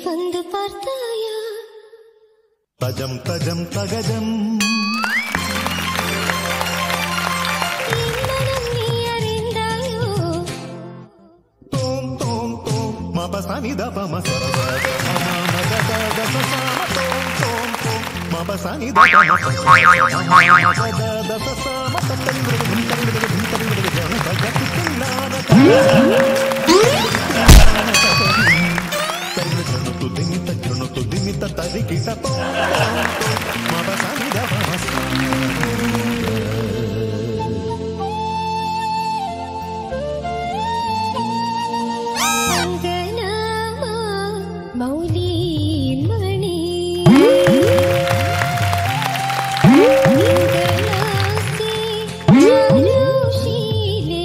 வந்து பார்த்தாயா തജം തജം തകജം என் மனம் நீ அறிந்தாயோ തോം തോം തോം മപസനിത പമ സരസ മമ മദ ദ ദ സ സ മ തോം തോം തോം മപസനിത പമ സ സ മമ ദ ദ ദ സ സ മ ത തരി വിട ധിം തരി വിട ധിം തരി വിട ജന ത ഗ തി തില്ലാന ത തരുണു തുദിമിത ചുണു തുദിമിത തരി കിട തോം തോം തോം മപസനിത പമ സ மங்கனாமா மௌலி மணி மங்களாசி ஜாலூஷிலே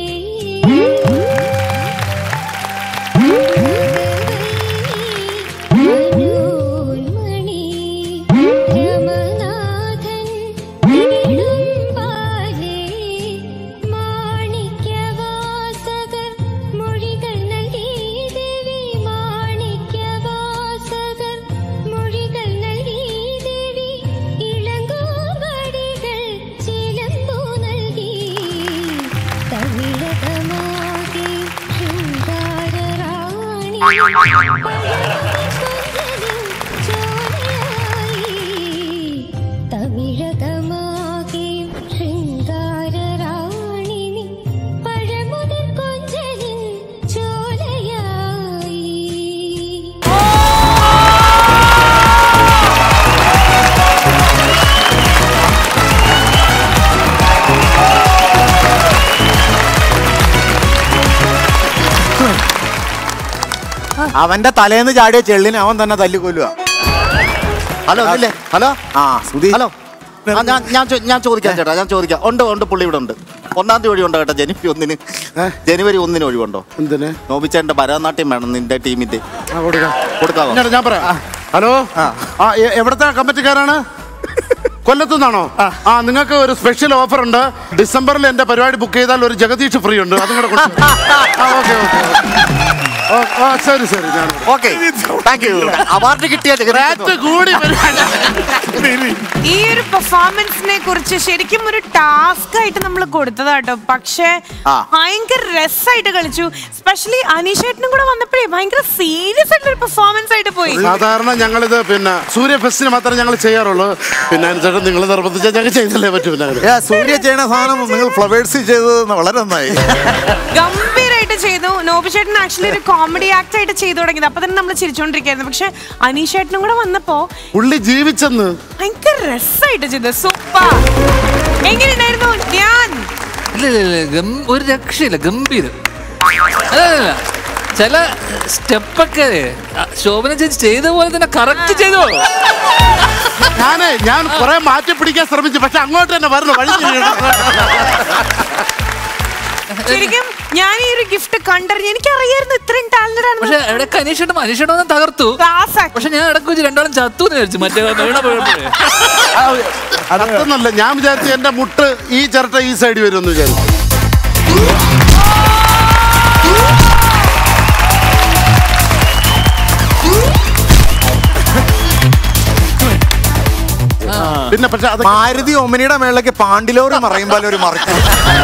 மனோன்மணி രമനാഥൻ പാലേ മാണിക്യവാസകർ മൊഴികൾ നൽകി ദേവി മാണിക്യവാസകർ മൊഴികൾ നൽകി ദേവി ഇളങ്കോവടികൾ ചിലമ്പു നൽകി തമിഴകമാകെ ശൃംഗാരറാണി തമിഴകമാകെ ശൃംഗാരറാണിനി പഴമുതിർ കൊഞ്ചലിൻ ചോലയായി അവന്റെ തലേന്ന് ചാടിയ ചെള്ളിനെ അവൻ തന്നെ തല്ലിക്കൊല്ലുക ഹലോ ഇല്ലേ ഹലോ ആ സുധി ഹലോ ആ, ഞാൻ ഞാൻ ചോ- ഞാൻ ചോദിക്കാം ചേട്ടാ ഞാൻ ചോദിക്കാം ഉണ്ട് ഉണ്ട് പുള്ളി ഇവിടെ ഉണ്ട് ഒന്നാം തീയതി ഒഴിവുണ്ടോ കേട്ടോ ജനുവരി ഒന്നിന് ജനുവരി ഒന്നിന് ഒഴിവുണ്ടോ എന്തിന് നോബിച്ചേട്ടന്റെ ഭരതനാട്യം വേണം നിന്റെ ടീമിന്റെ ആ കൊടുക്കാം കൊടുക്കാവോ ഞാൻ ഞാൻ പറയാം ഹലോ ആ എ- എവിടുത്തെ കമ്മിറ്റിക്കാരാണ് കൊല്ലത്തുനിന്നാണോ ആ നിങ്ങൾക്ക് ഒരു സ്പെഷ്യൽ ഓഫർ ഉണ്ട് ഡിസംബറിൽ എന്റെ പരിപാടി ബുക്ക് ചെയ്താൽ ഒരു ജഗദീഷ് ഫ്രീ ഉണ്ട് അതും കൂടെ കൊടുത്തു. ആ, ഓക്കെ ഓക്കെ ഓ, ആ, ശരി ശരി ഞാൻ ഓക്കെ താങ്ക് യു അവാർഡ് കിട്ടിയ റേറ്റ് കൂടി പരിപാടി ഈ ഒരു പെർഫോമൻസിനെ കുറിച്ച് ശരിക്കും ഒരു ടാസ്ക് ആയിട്ട് നമ്മൾ കൊടുത്തതാട്ടോ പക്ഷേ ആ. ഭയങ്കര രസമായിട്ട് കളിച്ചു സ്പെഷ്യലി അനീഷേട്ടനും കൂടെ വന്നപ്പോഴേ ഭയങ്കര സീരിയസ് ആയിട്ടുള്ള പെർഫോമൻസ് ആയിട്ട് പോയി സാധാരണ ഞങ്ങളിത് പിന്നെ സൂര്യ ഫെസ്റ്റിന് മാത്രമേ ഞങ്ങൾ ചെയ്യാറുള്ളൂ പിന്നെ അതിനുശേഷം നിങ്ങൾ നിർബന്ധിച്ചാൽ ഞങ്ങൾ ചെയ്തല്ലേ പറ്റൂ പിന്നെ അങ്ങനെ. ഏ, സൂര്യ ചെയ്യണ സാധനം നിങ്ങൾ ഫ്ലവേഴ്സ് ചെയ്തത് വളരെ നന്നായി ഗംഭീരമായിട്ട് ചെയ്തു നോബിചേട്ടൻ ആക്ച്വലി ഒരു കോമഡി ആക്ട് ആയിട്ട് ചെയ്തു തുടങ്ങിയത് അപ്പൊ തന്നെ നമ്മൾ ചിരിച്ചോണ്ടിരിക്കായിരുന്നു പക്ഷെ അനീഷേട്ടനും കൂടെ വന്നപ്പോ പുള്ളി ജീവിച്ചെന്ന് ഭയങ്കര രസമായിട്ട് ചെയ്തു സൂപ്പർ എങ്ങനെയുണ്ടായിരുന്നു ഞാൻ ഇല്ല ഇല്ല ഇല്ല ഗം- ഒരു രക്ഷയില്ല ഗംഭീരം അല്ല, അല്ല, അല്ല. ചില സ്റ്റെപ്പൊക്കെ ശോഭന ചേച്ചി ചെയ്ത പോലെ തന്നെ കറക്റ്റ് ചെയ്തു ഞാനേ ഞാൻ കുറെ മാറ്റി പിടിക്കാൻ ശ്രമിച്ചു പക്ഷെ അങ്ങോട്ട് തന്നെ വരുന്നു വഴി ശരിക്കും ഞാൻ ഈ ഒരു ഗിഫ്റ്റ് കണ്ടറിഞ്ഞ് എനിക്കറിയായിരുന്നു ഇത്രയും ടാലന്റഡ് പക്ഷെ ആണ് ഇടയ്ക്ക് അനീഷേട്ടൻ അനീഷേട്ടൻ ഒന്ന് തകർത്തു ക്ലാസ് ആക്കി പക്ഷെ ഞാൻ ഇടയ്ക്ക് വെച്ച് രണ്ടാളും ചത്തു എന്ന് വിചാരിച്ചു മറ്റേ വീണ പോയപ്പോഴേ അതൊന്നല്ല ഞാൻ വിചാരിച്ചു എന്റെ മുട്ട് ഈ ചിരട്ട ഈ സൈഡിൽ വരുമെന്ന് വിചാരിച്ചു പിന്നെ പക്ഷെ അത് മാരുതി ഒമിനിയുടെ മേളിലേക്ക് പാണ്ടിലോറ് മറയുമ്പോൾ ഒരു മറിക്കും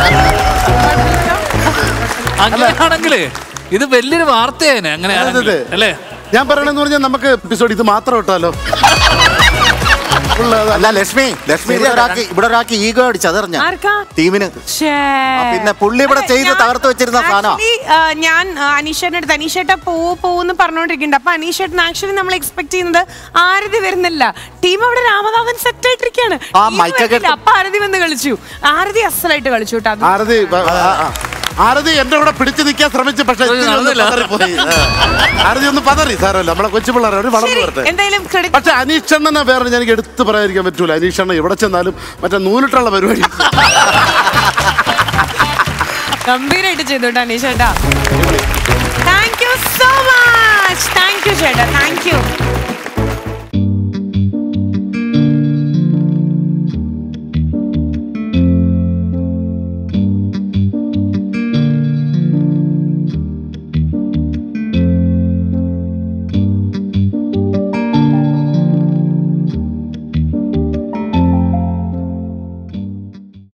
അങ്ങനെയാണെങ്കിലേ ഇത് വലിയൊരു വാർത്തയാണ് അങ്ങനെ അതെ, അതെ. അല്ലേ ഞാൻ പറയണെന്ന് പറഞ്ഞാൽ നമുക്ക് എപ്പിസോഡ് ഇത് മാത്രം ഇട്ടാലോ ഉള്ളത് അല്ല ലക്ഷ്മി ലക്ഷ്മി ഇവിടെ ഒരാൾക്ക് ഇവിടെ ഒരാൾക്ക് ഈഗോ അടിച്ചു അതറിഞ്ഞ ആർക്കാ ടീമിന് ശ്ശേ. ആ, പിന്നെ പുള്ളി ഇവിടെ അതെ, ചെയ്ത് ഞാൻ- തകർത്ത് വെച്ചിരുന്ന സാധനമാ. actually, ആ, ഞാൻ അനീഷേട്ടൻ്റെ അടുത്ത് അനീഷേട്ട പോവോ പോവെന്ന് പറഞ്ഞുകൊണ്ടിരിക്കുന്നുണ്ട് അപ്പൊ അനീഷേട്ടൻ ആക്ച്വലി നമ്മൾ എക്സ്പെക്ട് ചെയ്യുന്നത് ആരതി വരുന്നില്ല ടീം അവിടെ രാമനാഥൻ സെറ്റ് ആയിട്ടിരിക്കാണ് ആ, ടീം മൈക്കൊക്കെ വരുന്നില്ല. അപ്പൊ ആരതി വന്ന് കളിച്ചു ആരതി അസലായിട്ട് കളിച്ചു കേട്ടോ അത് ആരതി ബ- ആ, ആ. ആരതി എന്റെ കൂടെ പിടിച്ചു നിൽക്കാൻ ശ്രമിച്ചു പക്ഷെ ഒരു ഇത്തിരി ഒന്ന് നടന്നില്ല. പതറിപ്പോയി. ആ. ആരതി ഒന്ന് പതറി സാരമല്ല നമ്മളെ കൊച്ചു പിള്ളേരെ ഒരു വളർന്നു ശരി വരട്ടെ എന്തായാലും ക്രെഡിറ്റ് പക്ഷെ അനീഷണ്ണനെ വേറെ എനിക്ക് എടുത്ത് പറയാതിരിക്കാൻ പറ്റൂല അനീഷണ്ണ എവിടെ ചെന്നാലും മറ്റേ നൂലിട്ടുള്ള പരിപാടി ഗംഭീരമായിട്ട് ചെയ്തു കേട്ടോ അനീഷേട്ടാ thank you so much thank you ചേട്ടാ താങ്ക് യു